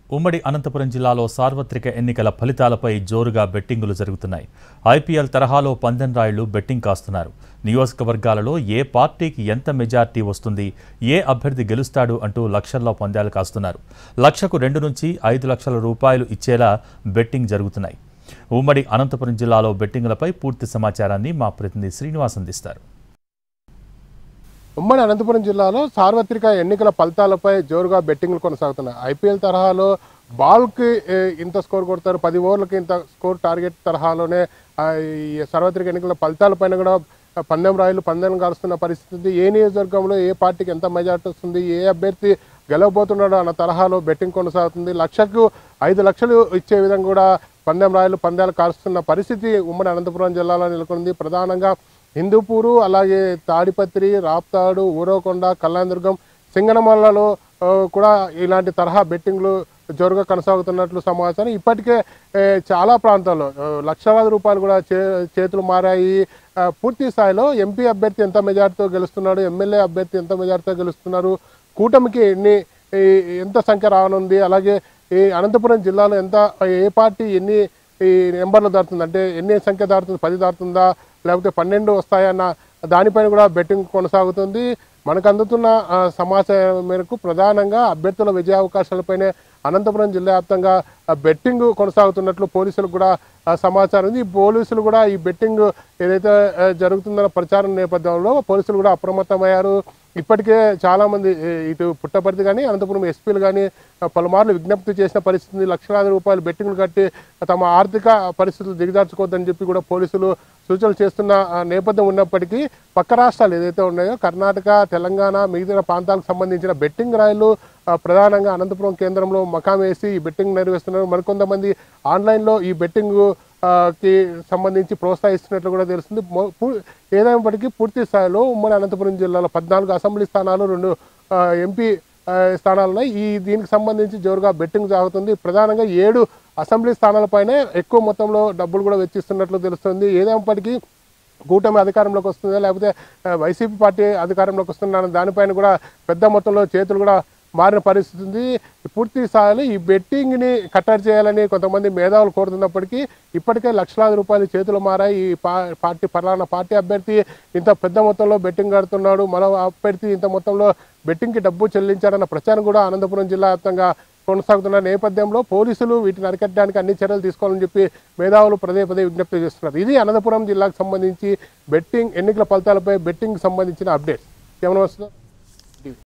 ఉమ్మడి అనంతపురం జిల్లాలో సార్వత్రిక ఎన్నికల ఫలితాలపై జోరుగా బెట్టింగులు జరుగుతున్నాయి ఐపీఎల్ తరహాలో పందెం రాయుళ్లు బెట్టింగ్ కాస్తున్నారు నియోజకవర్గాలలో ఏ పార్టీకి ఎంత మెజార్టీ వస్తుంది ఏ అభ్యర్థి గెలుస్తాడు అంటూ లక్షల్లో పందాలు కాస్తున్నారు లక్షకు రెండు నుంచి ఐదు లక్షల రూపాయలు ఇచ్చేలా బెట్టింగ్ జరుగుతున్నాయి ఉమ్మడి అనంతపురం జిల్లాలో బెట్టింగులపై పూర్తి సమాచారాన్ని మా ప్రతినిధి శ్రీనివాస్ అందిస్తారు ఉమ్మడి అనంతపురం జిల్లాలో సార్వత్రిక ఎన్నికల ఫలితాలపై జోరుగా బెట్టింగ్లు కొనసాగుతున్నాయి ఐపీఎల్ తరహాలో బాల్కి ఏ, ఇంత స్కోర్ కొడతారు పది ఓవర్లకి ఇంత స్కోర్ టార్గెట్ తరహాలోనే ఆ, ఈ సార్వత్రిక ఎన్నికల ఫలితాలపైన కూడా పందెం రాయలు పందెం కాలుస్తున్న పరిస్థితి ఏ నియోజకవర్గంలో ఏ పార్టీకి ఎంత మెజార్టీ వస్తుంది ఏ అభ్యర్థి గెలవబోతున్నాడో అన్న తరహాలో బెట్టింగ్ కొనసాగుతుంది లక్షకు ఐదు లక్షలు ఇచ్చే విధంగా కూడా పందెం రాయలు పందాలు కాలుస్తున్న పరిస్థితి ఉమ్మడి అనంతపురం జిల్లాలో నెలకొంది ప్రధానంగా హిందూపూరు అలాగే తాడిపత్రి రాప్తాడు ఊరవకొండ కళ్యాణదుర్గం సింగనమల్లలో ఆ, కూడా ఇలాంటి తరహా బెట్టింగ్లు జోరుగా కొనసాగుతున్నట్లు సమాచారం ఇప్పటికే ఏ, చాలా ప్రాంతాల్లో ఆ, లక్షలాది రూపాయలు కూడా చే చేతులు మారాయి ఆ, పూర్తి స్థాయిలో ఎంపీ అభ్యర్థి ఎంత మెజార్టీతో గెలుస్తున్నాడు ఎమ్మెల్యే అభ్యర్థి ఎంత మెజార్టీతో గెలుస్తున్నారు కూటమికి ఎన్ని ఈ- ఎంత సంఖ్య రానుంది అలాగే ఈ అనంతపురం జిల్లాలో ఎంత ఏ పార్టీ ఎన్ని ఈ నెంబర్లు దాటుతుంది అంటే ఎన్ని సంఖ్య దాటుతుంది పది దాటుతుందా లేకపోతే పన్నెండు వస్తాయన్న దానిపైన కూడా బెట్టింగ్ కొనసాగుతుంది మనకు అందుతున్న ఆ, సమాచారం మేరకు ప్రధానంగా అభ్యర్థుల విజయ అవకాశాలపైనే అనంతపురం జిల్లా వ్యాప్తంగా ఆ, బెట్టింగ్ కొనసాగుతున్నట్లు పోలీసులకు కూడా ఆ, సమాచారం ఉంది ఈ పోలీసులు కూడా ఈ బెట్టింగ్ ఏదైతే ఆ, జరుగుతుందన్న ప్రచారం నేపథ్యంలో పోలీసులు కూడా అప్రమత్తమయ్యారు ఇప్పటికే చాలా మంది ఏ, ఇటు పుట్టపర్తి కానీ అనంతపురం ఎస్పీలు కానీ ఆ, పలుమార్లు విజ్ఞప్తి చేసిన పరిస్థితి ఉంది. లక్షలాది రూపాయలు బెట్టింగ్లు కట్టి తమ ఆర్థిక పరిస్థితులు దిగజార్చుకోవద్దని చెప్పి కూడా పోలీసులు సూచనలు చేస్తున్న ఆ, నేపథ్యం ఉన్నప్పటికీ పక్క రాష్ట్రాలు ఏదైతే ఉన్నాయో కర్ణాటక తెలంగాణ మిగతా ప్రాంతాలకు సంబంధించిన బెట్టింగ్ రాయలు ఆ, ప్రధానంగా అనంతపురం కేంద్రంలో మకాం వేసి ఈ బెట్టింగ్ నిర్వహిస్తున్నారు మరికొంతమంది ఆన్లైన్లో ఈ బెట్టింగ్ ఆ, కి సంబంధించి ప్రోత్సహిస్తున్నట్లు కూడా తెలుస్తుంది మొ- పూ- ఏదైనప్పటికీ పూర్తి స్థాయిలో ఉమ్మడి అనంతపురం జిల్లాలో పద్నాలుగు అసెంబ్లీ స్థానాలు రెండు ఆ, ఎంపీ ఆ, స్థానాలు ఉన్నాయి ఈ దీనికి సంబంధించి జోరుగా బెట్టింగ్ సాగుతుంది ప్రధానంగా ఏడు అసెంబ్లీ స్థానాలపైనే ఎక్కువ మొత్తంలో డబ్బులు కూడా వెచ్చిస్తున్నట్లు తెలుస్తుంది ఏదైనప్పటికీ కూటమి అధికారంలోకి వస్తుందా లేకపోతే ఆ, వైసీపీ పార్టీ అధికారంలోకి వస్తుందా అన్న దానిపైన కూడా పెద్ద మొత్తంలో చేతులు కూడా మారిన పరిస్థితి ఉంది పూర్తి స్థాయిలో ఈ బెట్టింగ్ని కట్టడి చేయాలని కొంతమంది మేధావులు కోరుతున్నప్పటికీ ఇప్పటికే లక్షలాది రూపాయలు చేతులు మారాయి ఈ పా- పార్టీ పలానా పార్టీ అభ్యర్థి ఇంత పెద్ద మొత్తంలో బెట్టింగ్ ఆడుతున్నాడు మరో అభ్యర్థి ఇంత మొత్తంలో బెట్టింగ్కి డబ్బు చెల్లించాడన్న ప్రచారం కూడా అనంతపురం జిల్లా వ్యాప్తంగా కొనసాగుతున్న నేపథ్యంలో పోలీసులు వీటిని అరికట్టడానికి అన్ని చర్యలు తీసుకోవాలని చెప్పి మేధావులు పదే పదే విజ్ఞప్తి చేస్తున్నారు ఇది అనంతపురం జిల్లాకు సంబంధించి బెట్టింగ్ ఎన్నికల ఫలితాలపై బెట్టింగ్ సంబంధించిన అప్డేట్స్ ఏమైనా వస్తుందా